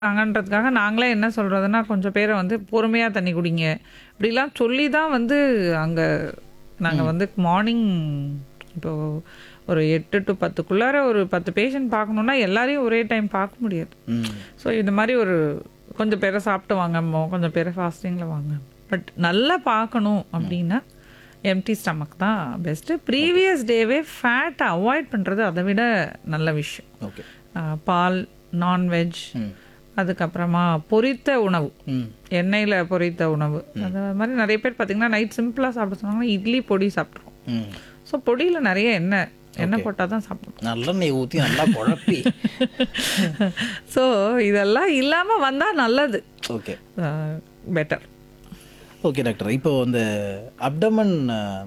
ாங்கன்றதுக்காக நாங்களே என்ன சொல்றதுன்னா, கொஞ்சம் பேர வந்து பொறுமையா தண்ணி குடிங்க. இப்படிலாம் சொல்லி தான் வந்து அங்க நாங்க ம். வந்து மார்னிங் இப்போ ஒரு 8 டூ 10க்குள்ளார ஒரு 10 பேஷண்ட் பார்க்கணும்னா, எல்லாரையும் ஒரே டைம் பார்க்க முடியாது. ம். ஸோ இந்த மாரி ஒரு கொஞ்சம் பேர சாப்பிட்டு வாங்கம்போம், கொஞ்சம் பேர ஃபாஸ்டிங்ல வாங்க. பட் நல்லா பார்க்கணும் அப்படின்னா, எம்ப்டி ஸ்டமக் தான் பெஸ்ட்டு. ப்ரீவியஸ் டேவே ஃபேட்ட அவாய்ட் பண்றது அத விட நல்ல விஷயம். ஓகே. அ பால், நான்வெஜ், ம். அதுக்கப்புறமா பொரித்த உணவு. ம். எண்ணெயில பொரித்த உணவு. அது மாரி நெறைய பேர் பார்த்தீங்கன்னா, நைட் சிம்பிளா சாப்பிட சொன்னாங்கன்னா, இட்லி பொடி சாப்பிட்ருவோம். ம். ஸோ பொடியில நெறைய எண்ணெய் எண்ணெய் ஓகே. போட்டா தான் சாப்பிடணும். நல்லெண்ணெய் ஊத்தி நல்லா குழப்பி ஸோ இதெல்லாம் இல்லாம வந்தா நல்லது. Okay. Uh better. Okay doctor. இப்போ இந்த அப்டமன்